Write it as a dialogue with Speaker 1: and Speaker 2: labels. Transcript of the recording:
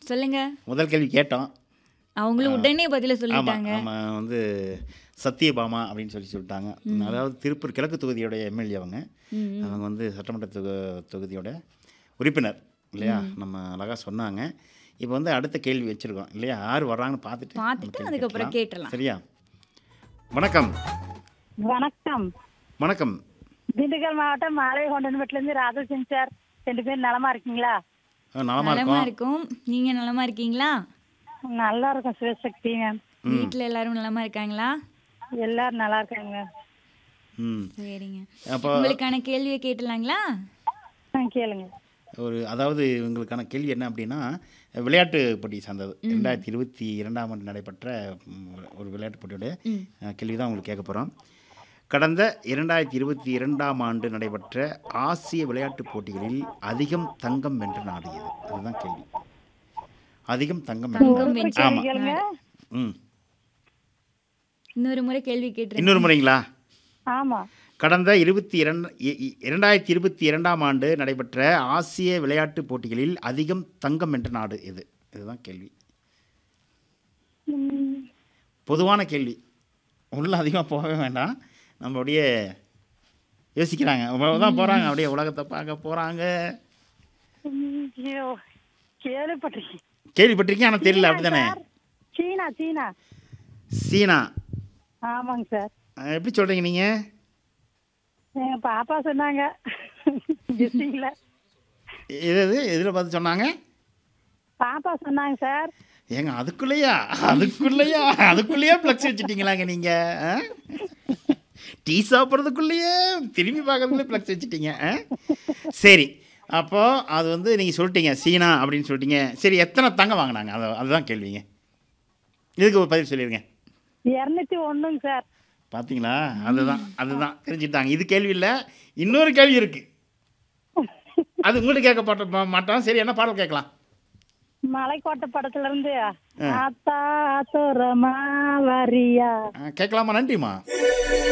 Speaker 1: சொல்லுங்க
Speaker 2: முதல் கேள்வி கேட்டோம்
Speaker 1: அவங்களும் உடனே பதில
Speaker 2: ஆமாம்
Speaker 1: சொல்லிட்டாங்க
Speaker 2: ஆமாம் வந்து சத்தியபாமா அப்படின்னு சொல்லி சொல்லிட்டாங்க அதாவது திருப்பூர் கிழக்கு தொகுதியோட எம்எல்ஏ அவங்க
Speaker 1: ம்,
Speaker 2: அவங்க வந்து சட்டமன்ற தொகு தொகுதியோட உறுப்பினர் இல்லையா நம்ம அழகாக சொன்னாங்க இப்போ வந்து அடுத்த கேள்வி வச்சுருக்கோம் இல்லையா யார் வர்றாங்கன்னு பார்த்துட்டு நம்ம
Speaker 1: பார்த்துட்டு
Speaker 2: கேள்வி
Speaker 1: அதுக்கப்புறம்
Speaker 2: கேட்கலாம்.
Speaker 1: கேட்டலாம்
Speaker 2: சரியா வணக்கம்
Speaker 3: வணக்கம்
Speaker 2: வணக்கம்
Speaker 3: திண்டுக்கல் மாவட்டம் மாலை கொண்டன்பட்டிலேருந்து ராதசிங் சார் ரெண்டு பேரும் நலமா இருக்கீங்களா
Speaker 2: ஆ, நலமா
Speaker 1: நலமா
Speaker 2: இருக்கும்
Speaker 1: இருக்கும் நீங்க நலமா இருக்கீங்களா
Speaker 3: நல்லா இருக்கும் சிவசக்தி மேம்
Speaker 1: வீட்ல எல்லாரும் நலமா இருக்காங்களா
Speaker 3: எல்லாரும் நல்லா இருக்காங்க
Speaker 2: ம்
Speaker 1: சரிங்க
Speaker 2: அப்போ
Speaker 1: உங்களுக்கான கேள்வியை கேட்டலாங்களா
Speaker 3: ஆ, கேளுங்க
Speaker 2: ஒரு அதாவது உங்களுக்கான கேள்வி என்ன அப்படின்னா விளையாட்டு போட்டி சார்ந்தது ரெண்டாயிரத்தி இருபத்தி இரண்டாம் ஆண்டு நடைபெற்ற ம், ஒரு விளையாட்டு போட்டியோட அஹ், கேள்வி தான் உங்களுக்கு கேட்க போகிறோம் கடந்த இரண்டாயிரத்தி இருபத்தி இரண்டாம் ஆண்டு நடைபெற்ற ஆசிய விளையாட்டுப் போட்டிகளில் அதிகம் தங்கம் வென்ற நாடு எது அதுதான் கேள்வி அதிகம் தங்கம் வென்ற
Speaker 1: தங்கம்
Speaker 2: நாடு.
Speaker 1: வென்ற
Speaker 2: ஆமா
Speaker 3: கேளுங்க
Speaker 2: ம்
Speaker 1: இன்னொரு முறை கேள்வி கேட்டு
Speaker 2: இன்னொரு முறைங்களா
Speaker 3: ஆமா
Speaker 2: கடந்த இருபத்தி இரண்டு இரண்டாயிரத்தி இருபத்தி இரண்டாம் ஆண்டு நடைபெற்ற ஆசிய விளையாட்டுப் போட்டிகளில் அதிகம் தங்கம் வென்ற நாடு எது இதுதான் கேள்வி
Speaker 3: ம்,
Speaker 2: பொதுவான கேள்வி உள்ள அதிகமாக போகவே வேண்டாம் நம்ம அப்படியே யோசிக்கிறாங்க தான் போகிறாங்க அப்படியே உலகத்தை பார்க்க போகிறாங்க
Speaker 3: ம், ஐயோ, கேள்விப்பட்டிருக்கேன்
Speaker 2: கேள்விப்பட்டிருக்கேன் ஆனால் தெரியல அப்படி தானே
Speaker 3: சீனா சீனா
Speaker 2: சீனா
Speaker 3: ஆமாங்க சார்
Speaker 2: அஹ் எப்படி சொல்கிறீங்க நீங்கள்
Speaker 3: எங்க பாப்பா சொன்னாங்க கெஸ்டிங்ல
Speaker 2: எது எது எதில் பார்த்து சொன்னாங்க
Speaker 3: பாப்பா சொன்னாங்க சார்
Speaker 2: ஏங்க அதுக்குள்ளேயா அதுக்குள்ளேயா அதுக்குள்ளேயே ஃப்ளக்ஸ் வச்சுட்டீங்களாங்க நீங்கள் டீ சாப்பிட்றதுக்குள்ளேயே திரும்பி பார்க்கறதுக்குள்ளே ஃப்ளக்ஸ் வச்சுட்டீங்க ஆ? சரி அப்போது அது வந்து நீங்கள் சொல்லிட்டீங்க சீனா அப்படின்னு சொல்லிட்டீங்க சரி எத்தனை தங்கம் வாங்கினாங்க அது அதுதான் கேள்விங்க இதுக்கு ஒரு பதில் சொல்லிடுங்க
Speaker 3: இரநூத்தி ஒண்ணுங்க சார்
Speaker 2: பார்த்தீங்களா அதுதான் அதுதான் தெரிஞ்சுட்டாங்க இது கேள்வி இல்லை இன்னொரு கேள்வி இருக்குது அது உங்களுக்கு கேட்கப்பட்ட மா- மாட்டோம் சரி என்ன பாடல் கேட்கலாம்
Speaker 3: மலைக்கோட்டை படத்துல இருந்து ஆத்தா தோரமா வரியா
Speaker 2: ஆ, கேட்கலாமா நன்றிம்மா